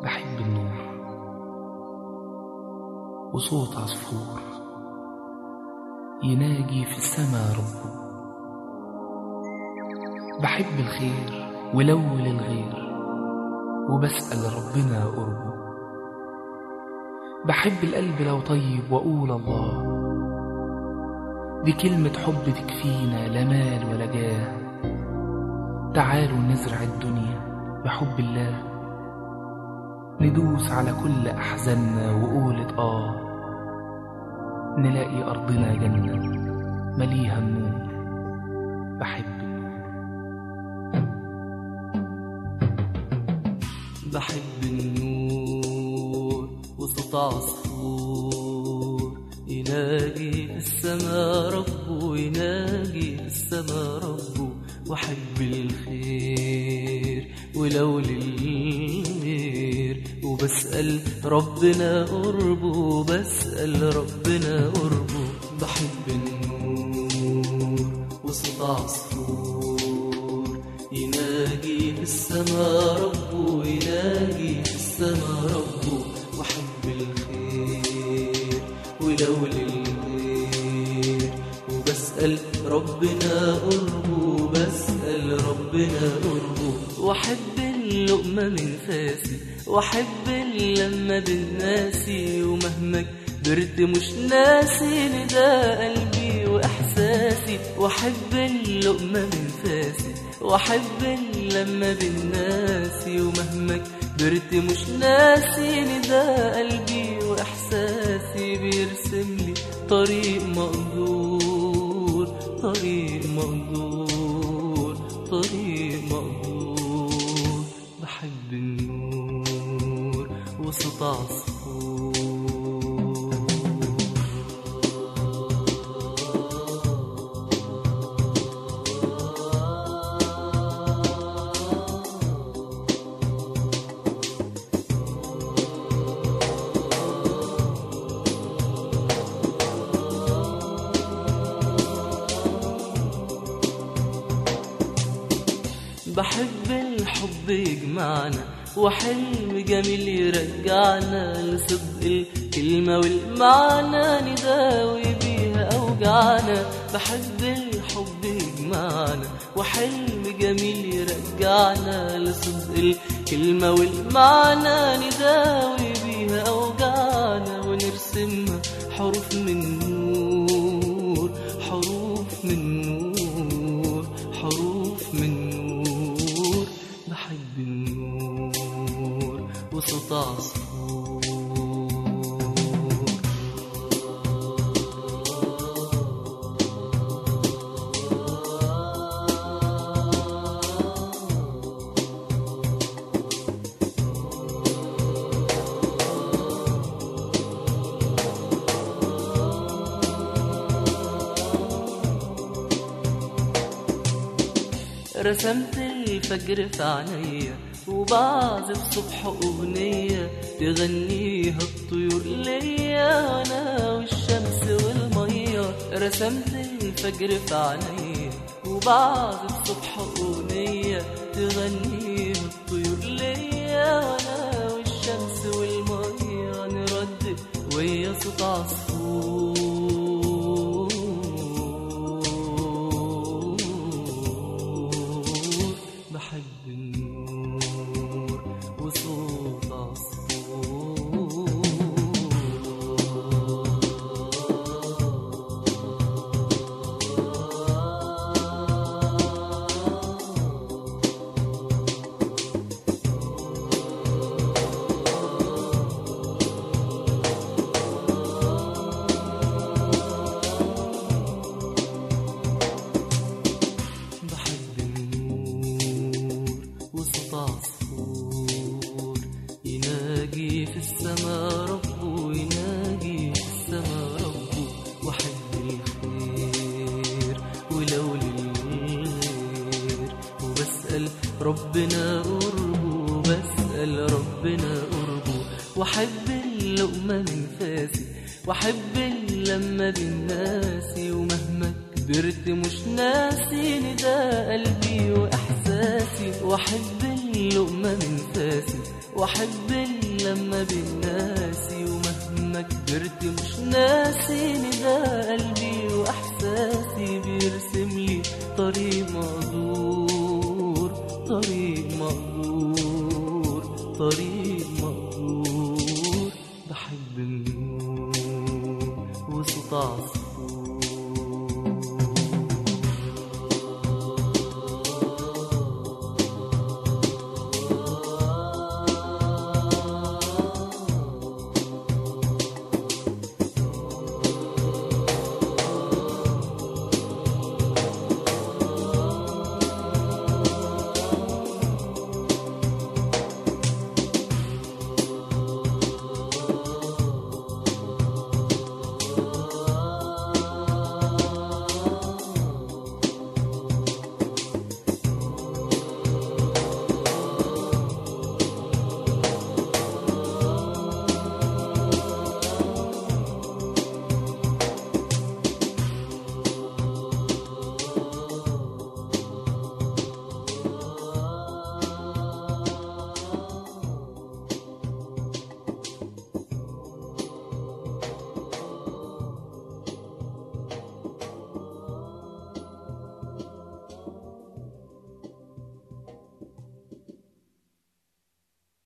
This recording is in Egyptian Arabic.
بحب النور وصوت عصفور يناجي في السما ربه بحب الخير ولو للغير وبسأل ربنا قربه بحب القلب لو طيب وأقول الله دي كلمة حب تكفينا لا مال ولا جاه تعالوا نزرع الدنيا بحب الله ندوس على كل أحزاننا وقولة آه نلاقي أرضنا جنة مليها النور بحب بحب النور وصوت عصفور يناجي في السما ربه يناجي في السما ربه واحب الخير ولو للغير وبسأل ربنا قربه بسأل ربنا قربه بحب النور وصوت عصفور يناجي في السما ربه يناجي في السما ربه واحب الخير ولو للغير وبسأل ربنا قربه بسأل ربنا قربه واحب اللقمة من فاسي واحب اللمة بالناسي ومهما كبرت مش ناسي نداء قلبي واحساسي واحب اللقمة من فاسي واحب اللمة بالناسي ومهما كبرت مش ناسي نداء قلبي واحساسي بيرسم لي طريق مقدور طريق مقدور طريق مقدور بحب النور وصوت عصفور بحب الحب يجمعنا وحلم جميل يرجعنا لصدق الكلمة والمعنى نداوي بيها أوجعنا بحب الحب يجمعنا وحلم جميل يرجعنا لصدق الكلمة والمعنى نداوي بيها أوجعنا ونرسمها حروف من نور حروف من نور حروف من نور بحب النور وصوت عصفور رسمت الفجر في عينيا وبعزف صبح أغنية تغنيها الطيور ليا وأنا والشمس والمية رسمت الفجر في عينيا وبعزف صبح أغنية تغنيها الطيور ليا وأنا والشمس والمية نردد ويا صوت عصفور بحب النور وصوت عصفور بحب النور وصوت عصفور يناجي في السما ربه يناجي في السما ربه واحب الخير ولو للغير وبسأل ربنا قربه بسأل ربنا قربه واحب اللقمة من فاسي واحب اللمة بالناسي ومهما كبرت مش ناسي نداء قلبي واحساسي واحب اللقمة من فاسي واحب ما بين ناسي ومهما كبرت مش ناسي نداء قلبي واحساسي بيرسم لي طريق مقدور طريق مقدور طريق